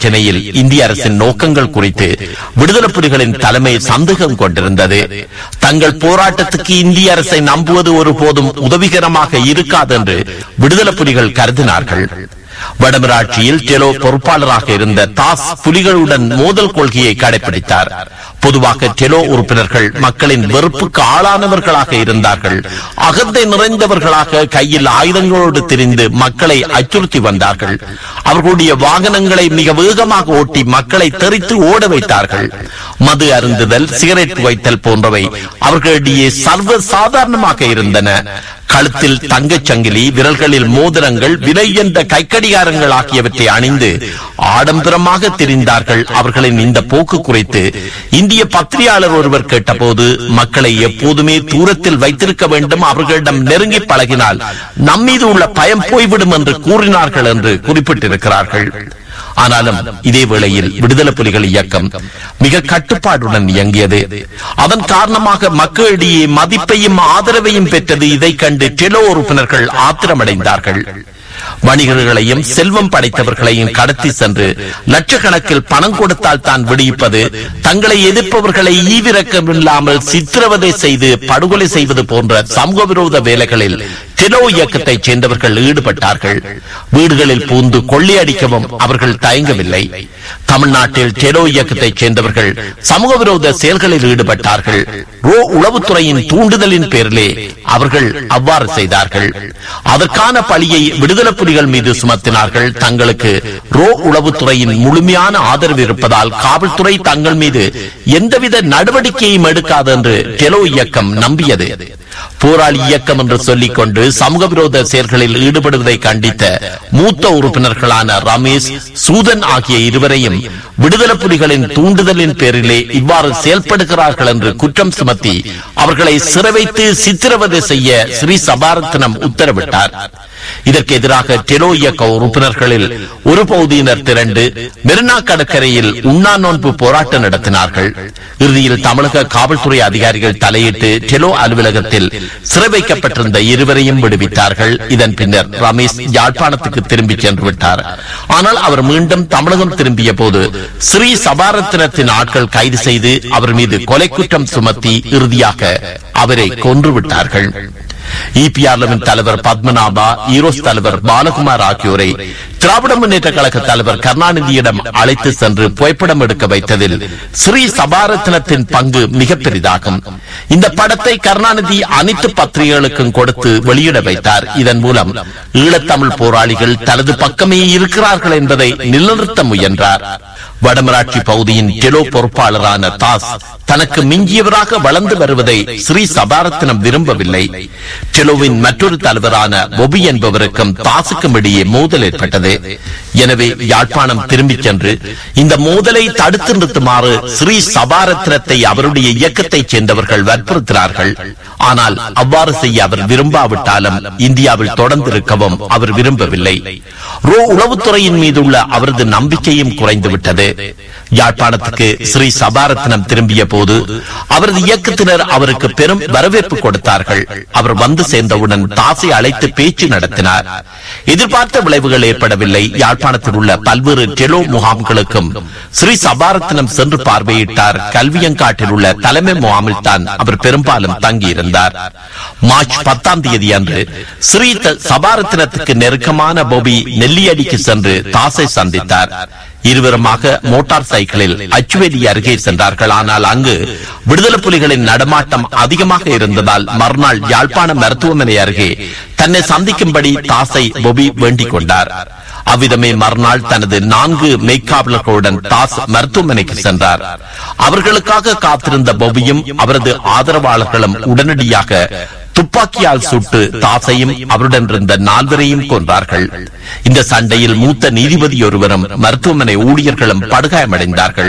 பிரச்சனையில் இந்திய அரசின் நோக்கங்கள் குறித்து விடுதலை புலிகளின் தலைமை சந்தேகம் கொண்டிருந்தது தங்கள் போராட்டத்துக்கு இந்திய அரசை நம்புவது ஒருபோதும் உதவிகரமாக இருக்காது என்று விடுதலை புலிகள் கருதினார்கள் வடமராட்சியில் டெலோ பொறுப்பாளராக இருந்த தாஸ் புலிகளுடன் மோதல் கொள்கையை கடைபிடித்தார் பொதுவாக டெலோ உறுப்பினர்கள் மக்களின் வெறுப்புக்கு ஆளானவர்களாக இருந்தார்கள் அகந்தை நிறைந்தவர்களாக கையில் ஆயுதங்களோடு திரிந்து மக்களை அச்சுறுத்தி வந்தார்கள் அவர்களுடைய வாகனங்களை மிக வேகமாக ஓட்டி மக்களை தெரித்து ஓட வைத்தார்கள் மது அருந்துதல் சிகரெட் வைத்தல் போன்றவை அவர்களிடையே சர்வ சாதாரணமாக இருந்தன கழுத்தில் தங்கச் சங்கிலி விரல்களில் மோதிரங்கள் விலை என்ற கைக்கடிகாரங்கள் ஆகியவற்றை அணிந்து ஆடம்பரமாக தெரிந்தார்கள் அவர்களின் இந்த போக்கு குறித்து இந்திய பத்திரிகையாளர் ஒருவர் கேட்டபோது மக்களை எப்போதுமே தூரத்தில் வைத்திருக்க வேண்டும் அவர்களிடம் நெருங்கி பழகினால் நம்மீது உள்ள பயம் போய்விடும் என்று கூறினார்கள் என்று குறிப்பிட்டிருக்கிறார்கள் ஆனாலும் இதே வேளையில் விடுதலை புலிகள் இயக்கம் மிக கட்டுப்பாடுடன் இயங்கியது அதன் காரணமாக மக்களிடையே மதிப்பையும் ஆதரவையும் பெற்றது இதை கண்டு டெலோ உறுப்பினர்கள் ஆத்திரமடைந்தார்கள் வணிகர்களையும் செல்வம் படைத்தவர்களையும் கடத்தி சென்று லட்சக்கணக்கில் பணம் கொடுத்தால் தான் விடுவிப்பது தங்களை எதிர்ப்பவர்களை ஈவிரக்கம் இல்லாமல் சித்திரவதை செய்து படுகொலை செய்வது போன்ற சமூக விரோத வேலைகளில் டெலோ இயக்கத்தைச் சேர்ந்தவர்கள் ஈடுபட்டார்கள் வீடுகளில் பூந்து கொள்ளையடிக்கவும் அவர்கள் தயங்கவில்லை தமிழ்நாட்டில் டெலோ இயக்கத்தைச் சேர்ந்தவர்கள் சமூக விரோத செயல்களில் ஈடுபட்டார்கள் ரோ உளவுத்துறையின் தூண்டுதலின் பேரிலே அவர்கள் அவ்வாறு செய்தார்கள் அதற்கான பழியை விடுதலை புலிகள் மீது சுமத்தினார்கள் தங்களுக்கு ரோ உளவுத்துறையின் முழுமையான ஆதரவு இருப்பதால் காவல்துறை தங்கள் மீது எந்தவித நடவடிக்கையும் எடுக்காது என்று டெலோ இயக்கம் நம்பியது போராளி இயக்கம் என்று சொல்லிக் கொண்டு சமூக விரோத செயல்களில் ஈடுபடுவதை கண்டித்த மூத்த உறுப்பினர்களான ரமேஷ் சூதன் ஆகிய இருவரையும் விடுதலை புலிகளின் தூண்டுதலின் பேரிலே இவ்வாறு செயல்படுகிறார்கள் என்று குற்றம் சுமத்தி அவர்களை சிறை வைத்து சித்திரவதை செய்ய ஸ்ரீ சபாரத்னம் உத்தரவிட்டார் இதற்கு எதிராக டெலோ இயக்க உறுப்பினர்களில் ஒரு பகுதியினர் திரண்டு மெரினா கடற்கரையில் உண்ணா நோன்பு போராட்டம் நடத்தினார்கள் இறுதியில் தமிழக காவல்துறை அதிகாரிகள் தலையிட்டு டெலோ அலுவலகத்தில் சிறை வைக்கப்பட்டிருந்த இருவரையும் விடுவித்தார்கள் இதன் பின்னர் ரமேஷ் யாழ்ப்பாணத்துக்கு திரும்பி சென்று விட்டார் ஆனால் அவர் மீண்டும் தமிழகம் திரும்பிய போது ஸ்ரீ சபாரத்தினத்தின் ஆட்கள் கைது செய்து அவர் மீது கொலை குற்றம் சுமத்தி இறுதியாக அவரை கொன்று விட்டார்கள் இபிஆர்லவின் தலைவர் பத்மநாபா ஈரோஸ் தலைவர் பாலகுமார் ஆகியோரை திராவிட முன்னேற்ற கழக தலைவர் கருணாநிதியிடம் அழைத்து சென்று புகைப்படம் எடுக்க வைத்ததில் ஸ்ரீ சபாரத்னத்தின் பங்கு மிக பெரிதாகும் இந்த படத்தை கருணாநிதி அனைத்து பத்திரிகைகளுக்கும் கொடுத்து வெளியிட வைத்தார் இதன் மூலம் ஈழத்தமிழ் போராளிகள் தனது பக்கமே இருக்கிறார்கள் என்பதை நிலைநிறுத்த முயன்றார் வடமராட்சி பகுதியின் டெலோ பொறுப்பாளரான தாஸ் தனக்கு மிஞ்சியவராக வளர்ந்து வருவதை ஸ்ரீ சபாரத்தினம் விரும்பவில்லை டெலோவின் மற்றொரு தலைவரான பொபி என்பவருக்கும் தாசுக்கும் இடையே மோதல் ஏற்பட்டது எனவே யாழ்ப்பாணம் திரும்பிச் சென்று இந்த மோதலை தடுத்து நிறுத்துமாறு ஸ்ரீ சபாரத்னத்தை அவருடைய இயக்கத்தைச் சேர்ந்தவர்கள் வற்புறுத்தினார்கள் ஆனால் அவ்வாறு செய்ய அவர் விரும்பாவிட்டாலும் இந்தியாவில் தொடர்ந்து இருக்கவும் அவர் விரும்பவில்லை ரோ உளவுத்துறையின் மீதுள்ள அவரது நம்பிக்கையும் குறைந்துவிட்டது யாழ்ப்பாணத்துக்கு ஸ்ரீ சபாரத்னம் திரும்பிய போது அவரது இயக்கத்தினர் அவருக்கு பெரும் வரவேற்பு கொடுத்தார்கள் அவர் வந்து சேர்ந்தவுடன் தாசை அழைத்து பேச்சு நடத்தினார் எதிர்பார்த்த விளைவுகள் ஏற்படவில்லை யாழ்ப்பாணத்தில் உள்ள பல்வேறு டெலோ முகாம்களுக்கும் ஸ்ரீ சபாரத்னம் சென்று பார்வையிட்டார் கல்வியங்காட்டில் உள்ள தலைமை முகாமில் தான் அவர் பெரும்பாலும் தங்கியிருந்தார் மார்ச் பத்தாம் தேதி அன்று ஸ்ரீ த- சபாரத்னத்துக்கு நெருக்கமான பொபி நெல்லியடிக்கு சென்று தாசை சந்தித்தார் இருவருமாக மோட்டார் சைக்கிளில் அச்சுவேலி அருகே சென்றார்கள் ஆனால் அங்கு விடுதலை புலிகளின் நடமாட்டம் அதிகமாக இருந்ததால் மறுநாள் யாழ்ப்பாணம் மருத்துவமனை அருகே தன்னை சந்திக்கும்படி தாசை பொபி வேண்டிக் கொண்டார் அவ்விதமே மறுநாள் தனது நான்கு மெய்க்காவலர்களுடன் தாஸ் மருத்துவமனைக்கு சென்றார் அவர்களுக்காக காத்திருந்த பொபியும் அவரது ஆதரவாளர்களும் உடனடியாக துப்பாக்கியால் சுட்டு தாசையும் அவருடன் இருந்த நால்வரையும் கொன்றார்கள் இந்த சண்டையில் மூத்த நீதிபதி ஒருவரும் மருத்துவமனை ஊழியர்களும் படுகாயமடைந்தார்கள்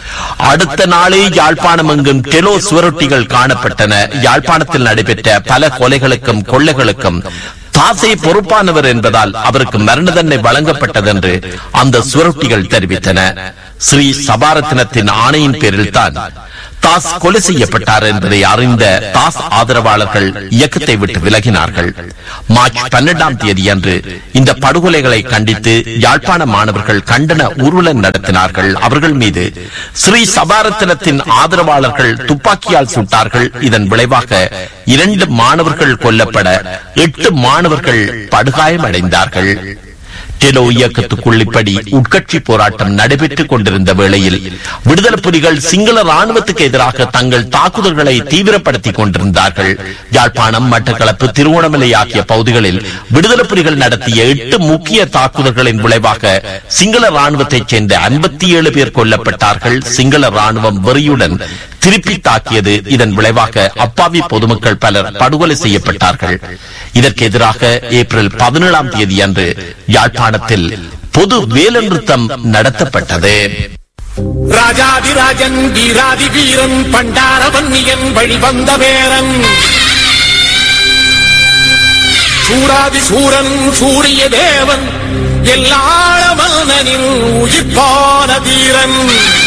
அடுத்த நாளே யாழ்ப்பாணம் எங்கும் டெலோ சுவரொட்டிகள் காணப்பட்டன யாழ்ப்பாணத்தில் நடைபெற்ற பல கொலைகளுக்கும் கொள்ளைகளுக்கும் தாசை பொறுப்பானவர் என்பதால் அவருக்கு மரண தண்டனை வழங்கப்பட்டது என்று அந்த சுவரொட்டிகள் தெரிவித்தன ஸ்ரீ சபாரத்னத்தின் ஆணையின் பேரில் தான் தாஸ் கொலை செய்யப்பட்டார் என்பதை அறிந்த தாஸ் ஆதரவாளர்கள் இயக்கத்தை விட்டு விலகினார்கள் மார்ச் பன்னெண்டாம் தேதி அன்று இந்த படுகொலைகளை கண்டித்து யாழ்ப்பாண மாணவர்கள் கண்டன ஊர்வலம் நடத்தினார்கள் அவர்கள் மீது ஸ்ரீ சபாரத்தினத்தின் ஆதரவாளர்கள் துப்பாக்கியால் சுட்டார்கள் இதன் விளைவாக இரண்டு மாணவர்கள் கொல்லப்பட எட்டு மாணவர்கள் படுகாயமடைந்தார்கள் டெலோ இயக்கத்துக்குள் இப்படி உட்கட்சி போராட்டம் நடைபெற்றுக் கொண்டிருந்த வேளையில் விடுதலை புலிகள் சிங்கள ராணுவத்துக்கு எதிராக தங்கள் தாக்குதல்களை தீவிரப்படுத்திக் கொண்டிருந்தார்கள் யாழ்ப்பாணம் மட்டக்களப்பு திருவோணமலை ஆகிய பகுதிகளில் விடுதலை புலிகள் நடத்திய எட்டு முக்கிய தாக்குதல்களின் விளைவாக சிங்கள ராணுவத்தைச் சேர்ந்த ஐம்பத்தி ஏழு பேர் கொல்லப்பட்டார்கள் சிங்கள ராணுவம் வெறியுடன் திருப்பி தாக்கியது இதன் விளைவாக அப்பாவி பொதுமக்கள் பலர் படுகொலை செய்யப்பட்டார்கள் இதற்கு எதிராக ஏப்ரல் பதினேழாம் தேதி அன்று யாழ்ப்பாணத்தில் பொது வேலைநிறுத்தம் நடத்தப்பட்டது ராஜாதிராஜன் வீராதி வீரன் பண்டாரவன்னியன் வழிவந்த வேரன் சூராதி சூரன் சூரிய தேவன் எல்லாள மன்னனின் உயிர்ப்பான தீரன்